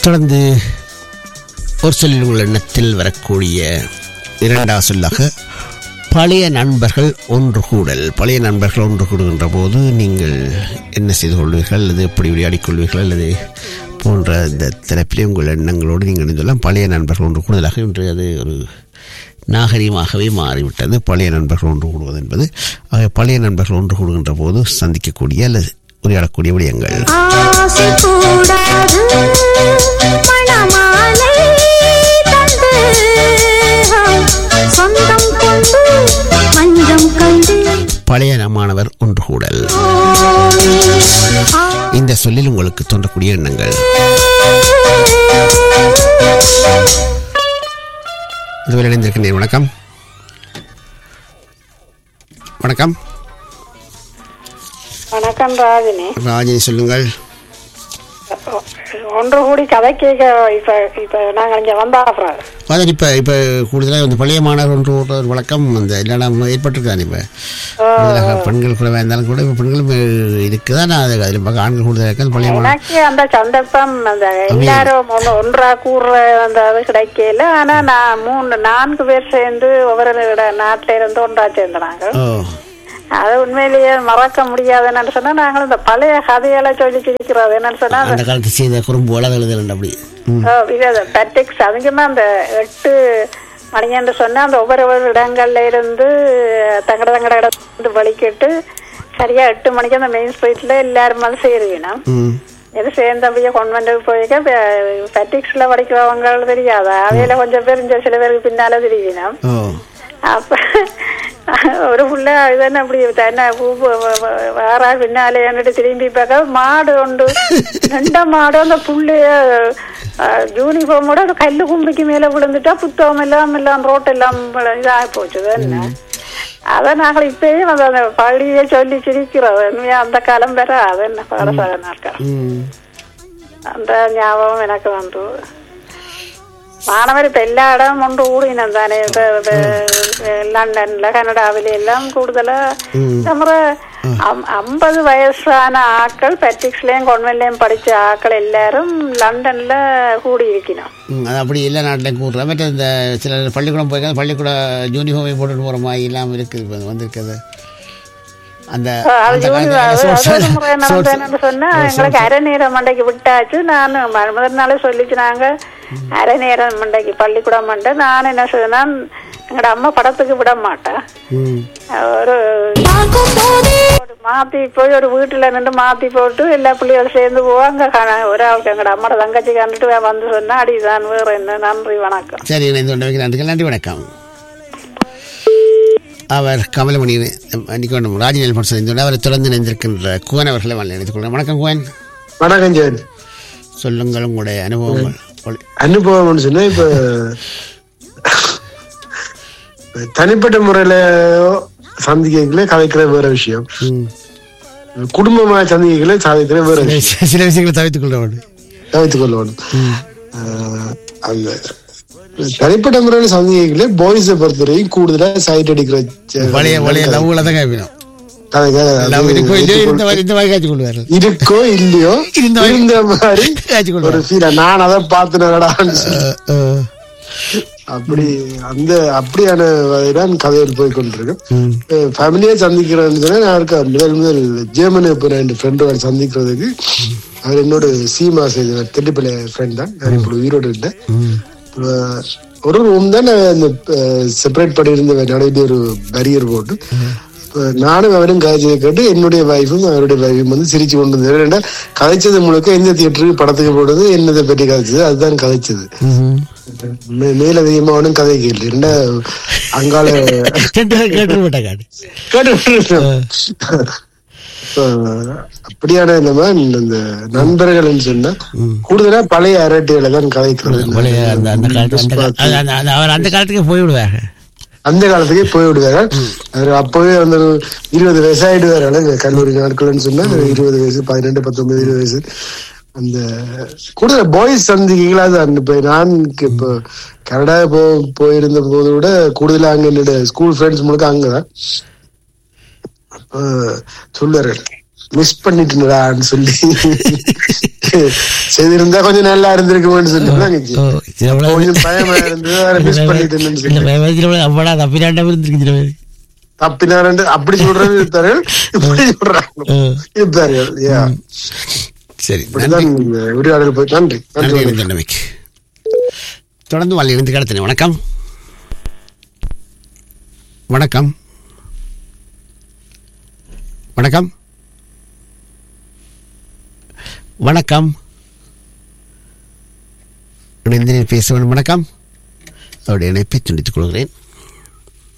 தொடர்ந்து ஒரு சொல்லில் உள்ள எண்ணத்தில் வரக்கூடிய இரண்டாவது சொல்லாக பழைய நண்பர்கள் ஒன்று கூடல் பழைய நண்பர்கள் ஒன்று கூடுகின்ற போது நீங்கள் என்ன செய்து கொள்வீர்கள் அல்லது எப்படி விளையாடிக் கொள்வீர்கள் அல்லது போன்ற இந்த தரப்பிலே உங்கள் எண்ணங்களோடு நீங்கள் இணைந்துள்ளலாம் பழைய நண்பர்கள் ஒன்று கூடுதலாக இன்று அது ஒரு நாகரிகமாகவே மாறிவிட்டது பழைய நண்பர்கள் ஒன்று கூடுவது என்பது ஆக பழைய நண்பர்கள் ஒன்று கூடுகின்ற போது சந்திக்கக்கூடிய அல்லது உரையாடக்கூடிய விடயங்கள் ஆசை கூடாது மணமாலை தந்து சொந்தம் கொண்டு மஞ்சம் கண்டு பழைய மாணவர் ஒன்று கூடல் இந்த சொல்லில் உங்களுக்கு தோன்றக்கூடிய எண்ணங்கள் இதுவரை இணைந்திருக்கின்றேன் வணக்கம் வணக்கம் வணக்கம் ராஜினி ராஜினி சொல்லுங்கள் ஒன்று கூடி கதை கேட்க இப்ப இப்ப நாங்க இங்க வந்தா அப்புறம் அதான் இப்போ இப்போ கூடுதலாக வந்து பழைய மாணவர் ஒன்று கூடுற ஒரு வழக்கம் அந்த இல்லைனா ஏற்பட்டிருக்காது இப்போ கூடுதலாக பெண்கள் குறைவாக இருந்தாலும் கூட இப்போ பெண்களும் இருக்குதான் நான் அது அதில் பார்க்க ஆண்கள் கூடுதலாக இருக்காது பழைய மாணவர் எனக்கு அந்த சந்தர்ப்பம் அந்த எல்லாரும் ஒண்ணு- ஒன்றா கூடுற அந்த அது கிடைக்கல ஆனா நான் மூணு நான்கு பேர் சேர்ந்து ஒவ்வொரு இட- நாட்டுல இருந்து ஒன்றா சேர்ந்தாங்க ஓ அது உண்மையிலேயே மறக்க முடியாது என்னன்னு சொன்னா நாங்களும் இந்த பழைய கதைகளை சொல்லி சிரிக்கிறது என்னன்னு சொன்னா அந்த அந்த காலத்து செய்த குறும்பு வளர்தல் அப்படி ம் ஓ, இது அது பெட்டிக்ஸ் அதிகமா அந்த எட்டு மணின்னு சொன்னா அந்த ஒவ்வொரு ஒவ்வொரு இடங்கள்ல இருந்து தங்கட தங்கட இடத்துல வலிக்கிட்டு சரியா எட்டு மணிக்கு அந்த மெயின் ஸ்ட்ரீட்ல எல்லாரும் வந்து சேருவினோம் ம் இது சேர்ந்தபடியே கொன்வென்ட்டுக்கு போய்க்க பெட்டிக்ஸ்ல படிக்கிறவங்க தெரியாதா அவையில கொஞ்சம் பேர் இந்த சில பேருக்கு பின்னால தெரிவினோம் ஓ அப்ப ஒரு புள்ள இதென்ன அப்படி என்ன வேறா பின்னாலே என்னட்டு திரும்பி பார்க்க மாடு உண்டு ரெண்ட மாடு அந்த புள்ளைய யூனிஃபார்மோட அந்த கல்லு கும்பிக்கு மேல விழுந்துட்டா புத்தகம் எல்லாம் எல்லாம் ரோட்டெல்லாம் இதாக போச்சு இது என்ன அதை நாங்கள் இப்பயும் அந்த அந்த பள்ளியை சொல்லி சிரிக்கிறோம் உண்மையா அந்த காலம் வேற அது என்ன பாடசாலை நாட்கள் ம் அந்த ஞாபகம் எனக்கு வந்து மாணவர் இப்ப எல்லா இடமும் ஒன்று கூடினம் தானே இப்ப இப்ப லண்டன்ல கனடாவில எல்லாம் கூடுதலா நம்ம ஐம்பது வயசான ஆட்கள் பெட்டிக்ஸ்லயும் கொன்வென்ட்லயும் படிச்ச ஆட்கள் எல்லாரும் லண்டன்ல கூடி இருக்கணும் ம், அது அப்படி எல்லா நாட்டிலையும் கூடுறா மற்ற இந்த சில பள்ளிக்கூடம் போயிருக்காங்க பள்ளிக்கூட யூனிஃபார்மை போட்டுட்டு போகிற மாதிரி இல்லாமல் இருக்குது இப்போ வந்திருக்குது அந்த அது அந்த யூனி- காலத்துல அது- sports- அது ஒரு முறை நடந்தது sports- என்னன்னு சொன்னா எங்களுக்கு அரை நேரம் மண்டைக்கு விட்டாச்சு நான் ம- முதல் நாளே சொல்லிச்சுனாங்க அரை நேரம் மண்டைக்கு பள்ளிக்கூடம் மண்டை நான் என்ன செய்வேன்னா எங்களோட அம்மா படத்துக்கு விட மாட்டேன் ம் ஒரு பார்க்கும் போதே ஒரு மாத்தி போய் ஒரு வீட்டுல நின்று மாத்தி போட்டு எல்லா பிள்ளைகளும் சேர்ந்து போவாங்க காண- ஒரு ஆளுக்கு எங்கட அம்மாட தங்கச்சி கண்டுட்டு வந்து சொன்னா அடிதான் வேற என்ன நன்றி வணக்கம் சரி இணைந்து கொண்டமைக்கு நன்றிகள் நன்றி வணக்கம் அவர் கமலமணி அன்றைக்கு ஒன்று ராஜநேல் பட்சம் இருந்து அவரை தொடர்ந்து இணைந்திருக்கின்ற குவன் அவர்களை வாழ்ந்து இணைத்துக் கொள்கிறேன் வணக்கம் குவன் வணக்கம் ஜெயன் சொல்லுங்கள் உங்களுடைய அனுபவங்கள் ஒளி- அனுபவம்னு சொன்னா இப்ப தனிப்பட்ட முறையில சந்திக்கல கதைக்கிற வேற விஷயம் ம். குடும்பமா சந்திக்கல சாதிக்கிற வேற விஷயம் சில- சில விஷயங்களை தவிர்த்துக் கொள்ள வேண்டும் தவிர்த்து கொள்ளணும் ஆஹ் அந்த தனிப்பட்ட முறையில சந்திக்கல பாய்ஸை பொறுத்தவரைக்கும் கூடுதலா சைட் அடிக்கிற ச- பழைய பழைய லவ்களை தான் கேட்பினோம் கதைகள் லவ் அது இருக்கோ இல்லையோ இருந்த மாதிரி இந்த மாதிரி காய்ச்சி கொள்வார்கள் இருக்கோ இல்லையோ இருந்த மாதிரி- இருந்த மாதிரி காய்ச்சி ஒரு கொள்வார்கள் ஃபீல் நான் அதை பார்த்துனடான்னு அஹ், அஹ். அப்படி அந்த அப்படியான தான் கதையில் போய் கொண்டிருக்கேன் ஃபேமிலியா சந்திக்கிறேன்னு சொன்னா நான் இருக்க முதல் முதல் ஜெர்மனி போற ரெண்டு ஃப்ரெண்டோட சந்திக்கிறதுக்கு அவர் என்னோட சீமா செய்த திட்டுப்பிள்ளை ஃப்ரெண்ட் தான் நான் இப்போ உயிரோடு இருந்தேன் அஹ் ஒரு ரூம் தான் நான் செப்பரேட் பண்ணி இருந்த நடுவில் ஒரு பேரியர் போட்டு இப்ப நானும் அவரும் கதைச்சதை கேட்டு என்னுடைய வைஃபும் அவருடைய வைஃபும் வந்து சிரிச்சு கொண்டு வந்தது ஏன்னா கதைச்சது முழுக்க எந்த தியேட்டருக்கு படத்துக்கு போடுறது என்னதை பற்றி கதைச்சது அதுதான் கதைச்சது ம்ஹும். மே- மேலதிகமா அவனும் கதை கேள்வி என்ன அங்கால கேட்டு கேட்டு விட்டா காடு கேட்டு அஹ் அப்படியான இந்த மாதிரி இந்த நண்பர்கள்னு சொன்னா கூடுதலா பழைய அரட்டைகளை தான் கதைக்கிறது பழைய அந்த அந்த காலத்து அந்த கா- அது- அந்த- அந்த- அவர் அந்த காலத்துக்கே போய்விடுவாங்க அந்த காலத்துக்கே போய் விடுவாரு அவர் அப்பவே வந்து ஒரு இருபது வயசு ஆயிடுவாரு கல்லூரி நாட்கள்னு சொன்னா இருபது வயசு பதினெட்டு பத்தொன்பது இருபது வயசு அந்த கூடுதல் பாய்ஸ் சந்திகளா தான் இப்ப நான் இப்போ கனடா போ போயிருந்த போது விட கூடுதலா அங்க என்னோட ஸ்கூல் ஃப்ரெண்ட்ஸ் முழுக்க அங்கதான் அப்ப சொல்லுவாரு மிஸ் பண்ணிட்டுடான்னு சொல்லி செய்திருந்தா கொஞ்சம் நல்லா இருந்திருக்குமேன்னு சொல்லி தான் நினைச்சேன். ஓ சில வேளை- கொஞ்சம் பயமா இருந்தது வேற மிஸ் பண்ணிட்டேன்னு சில சொல்லி வேளை சில வேளை அவ்வளோ தப்பினாண்டம் இருந்திருக்கு சில பேர் தப்பினாரு அப்படி சொல்றது இருப்பாரு இப்படி சொல்றாங்க ம். இருப்பாரு யா சரி நன்றி இப்படிதான் இந்த உரையாடல் போய் நன்றி நன்றி நன்றி இணைந்தமைக்கு தொடர்ந்து வாழ் இருந்து கடத்தினேன் வணக்கம் வணக்கம் வணக்கம் வணக்கம் இணைந்து பேச வேண்டும் வணக்கம் அவருடைய இணைப்பை துண்டித்துக் கொள்கிறேன்